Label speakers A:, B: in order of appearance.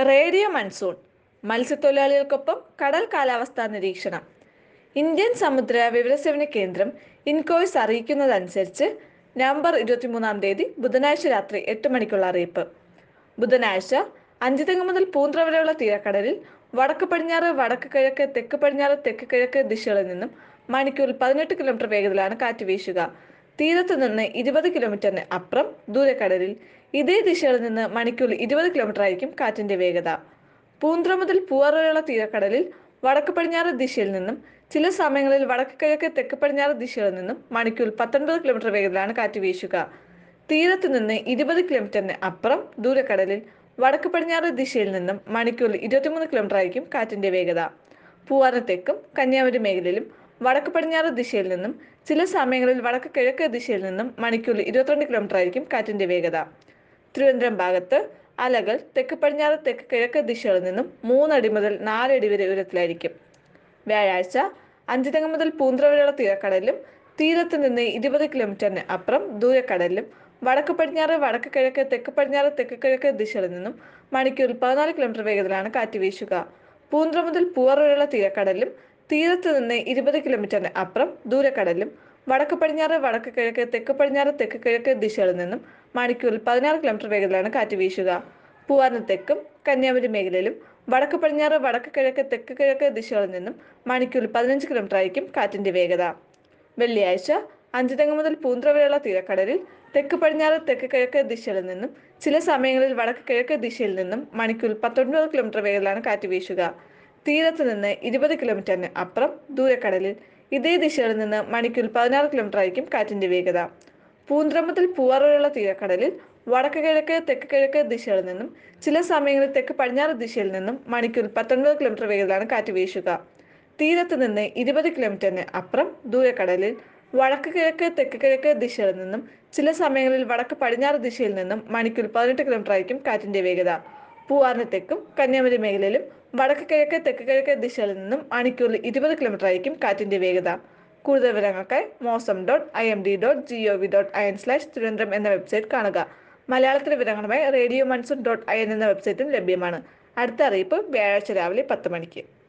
A: radio monsoon മത്സ്യത്തൊഴിലാളികൾക്കൊപ്പം കടൽ കാലാവസ്ഥാ നിരീക്ഷണം ഇന്ത്യൻ സമുദ്ര വിവരസേവന കേന്ദ്രം ഇൻകോയ്സ് അറിയിക്കുന്നതനുസരിച്ച് നവംബർ ഇരുപത്തിമൂന്നാം തീയതി ബുധനാഴ്ച രാത്രി എട്ട് മണിക്കുള്ള അറിയിപ്പ് ബുധനാഴ്ച അഞ്ചുതെങ്ങ് മുതൽ പൂന്ത്ര വരെയുള്ള തീരക്കടലിൽ വടക്ക് പടിഞ്ഞാറ് വടക്ക് കിഴക്ക് തെക്ക് പടിഞ്ഞാറ് തെക്ക് കിഴക്ക് ദിശകളിൽ നിന്നും മണിക്കൂറിൽ പതിനെട്ട് കിലോമീറ്റർ വേഗത്തിലാണ് കാറ്റ് വീശുക തീരത്ത് നിന്ന് ഇരുപത് കിലോമീറ്ററിന് അപ്പുറം ദൂരക്കടലിൽ ഇതേ ദിശയിൽ നിന്ന് മണിക്കൂറിൽ ഇരുപത് കിലോമീറ്റർ ആയിരിക്കും കാറ്റിന്റെ വേഗത പൂന്ത്ര മുതൽ പൂവാർ വരെയുള്ള തീരക്കടലിൽ വടക്ക് പടിഞ്ഞാറ് ദിശയിൽ നിന്നും ചില സമയങ്ങളിൽ വടക്ക് കിഴക്ക് തെക്ക് പടിഞ്ഞാറ് ദിശകളിൽ നിന്നും മണിക്കൂറിൽ പത്തൊൻപത് കിലോമീറ്റർ വേഗത്തിലാണ് കാറ്റ് വീശുക തീരത്ത് നിന്ന് ഇരുപത് കിലോമീറ്ററിന് അപ്പുറം ദൂരക്കടലിൽ വടക്ക് പടിഞ്ഞാറ് ദിശയിൽ നിന്നും മണിക്കൂറിൽ ഇരുപത്തിമൂന്ന് കിലോമീറ്റർ ആയിരിക്കും കാറ്റിന്റെ വേഗത പൂവാറിന് തെക്കും കന്യാകുമാരി മേഖലയിലും വടക്ക് പടിഞ്ഞാറ് ദിശയിൽ നിന്നും ചില സമയങ്ങളിൽ വടക്ക് കിഴക്ക് ദിശയിൽ നിന്നും മണിക്കൂറിൽ ഇരുപത്തിരണ്ട് കിലോമീറ്റർ ആയിരിക്കും കാറ്റിന്റെ വേഗത തിരുവനന്തപുരം ഭാഗത്ത് അലകൾ തെക്ക് പടിഞ്ഞാറ് തെക്ക് കിഴക്ക് ദിശകളിൽ നിന്നും മൂന്നടി മുതൽ നാലടി വരെ ഉയരത്തിലായിരിക്കും വ്യാഴാഴ്ച അഞ്ചുതെങ്ങ് മുതൽ പൂന്ത്ര വരെയുള്ള തീരക്കടലിലും തീരത്ത് നിന്ന് ഇരുപത് കിലോമീറ്ററിന് അപ്പുറം ദൂരക്കടലിലും വടക്ക് പടിഞ്ഞാറ് വടക്ക് കിഴക്ക് തെക്ക് പടിഞ്ഞാറ് തെക്ക് കിഴക്ക് ദിശകളിൽ നിന്നും മണിക്കൂറിൽ പതിനാല് കിലോമീറ്റർ വേഗത്തിലാണ് കാറ്റ് വീശുക പൂന്ത്ര മുതൽ പൂവാർ വരെയുള്ള തീരക്കടലിലും തീരത്ത് നിന്ന് ഇരുപത് കിലോമീറ്ററിന് അപ്പുറം ദൂരക്കടലിലും വടക്ക് പടിഞ്ഞാറ് വടക്ക് കിഴക്ക് തെക്ക് പടിഞ്ഞാറ് തെക്ക് കിഴക്ക് ദിശകളിൽ നിന്നും മണിക്കൂറിൽ പതിനാറ് കിലോമീറ്റർ വേഗത്തിലാണ് കാറ്റ് വീശുക പൂവാറിന് തെക്കും കന്യാകുമാരി മേഖലയിലും വടക്ക് പടിഞ്ഞാറ് വടക്ക് കിഴക്ക് തെക്ക് കിഴക്ക് ദിശകളിൽ നിന്നും മണിക്കൂറിൽ പതിനഞ്ച് കിലോമീറ്റർ ആയിരിക്കും കാറ്റിന്റെ വേഗത വെള്ളിയാഴ്ച അഞ്ചുതെങ്ങ് മുതൽ പൂന്ത്ര വരെയുള്ള തീരക്കടലിൽ തെക്ക് പടിഞ്ഞാറ് തെക്ക് കിഴക്ക് ദിശകളിൽ നിന്നും ചില സമയങ്ങളിൽ വടക്ക് കിഴക്ക് ദിശയിൽ നിന്നും മണിക്കൂറിൽ പത്തൊൻപത് കിലോമീറ്റർ വേഗത്തിലാണ് കാറ്റ് വീശുക തീരത്ത് നിന്ന് ഇരുപത് കിലോമീറ്ററിന് അപ്പുറം ദൂരക്കടലിൽ ഇതേ ദിശകളിൽ നിന്ന് മണിക്കൂറിൽ പതിനാറ് കിലോമീറ്റർ ആയിരിക്കും കാറ്റിന്റെ വേഗത പൂന്ത്ര മുതൽ പൂവാർ വരെയുള്ള തീരക്കടലിൽ വടക്ക് കിഴക്ക് തെക്ക് കിഴക്ക് ദിശകളിൽ നിന്നും ചില സമയങ്ങളിൽ തെക്ക് പടിഞ്ഞാറ് ദിശയിൽ നിന്നും മണിക്കൂറിൽ പത്തൊൻപത് കിലോമീറ്റർ വേഗത്തിലാണ് കാറ്റ് വീശുക തീരത്ത് നിന്ന് ഇരുപത് കിലോമീറ്ററിന് അപ്പുറം ദൂരക്കടലിൽ വടക്ക് കിഴക്ക് തെക്ക് കിഴക്ക് ദിശകളിൽ നിന്നും ചില സമയങ്ങളിൽ വടക്ക് പടിഞ്ഞാറ് ദിശയിൽ നിന്നും മണിക്കൂറിൽ പതിനെട്ട് കിലോമീറ്റർ ആയിരിക്കും കാറ്റിന്റെ വേഗത പൂവാറിന് തെക്കും കന്യാകുമാരി മേഖലയിലും വടക്ക് കിഴക്ക് തെക്ക് കിഴക്ക് ദിശകളിൽ നിന്നും മണിക്കൂറിൽ ഇരുപത് കിലോമീറ്റർ ആയിരിക്കും കാറ്റിന്റെ വേഗത കൂടുതൽ വിവരങ്ങൾക്കായി mausam dot I M D dot G O V dot I N slash Thiruvananthapuram എന്ന വെബ്സൈറ്റ് കാണുക മലയാളത്തിലെ വിവരങ്ങളുമായി radio monsoon dot I N എന്ന വെബ്സൈറ്റും ലഭ്യമാണ് അടുത്ത അറിയിപ്പ് വ്യാഴാഴ്ച രാവിലെ പത്ത് മണിക്ക്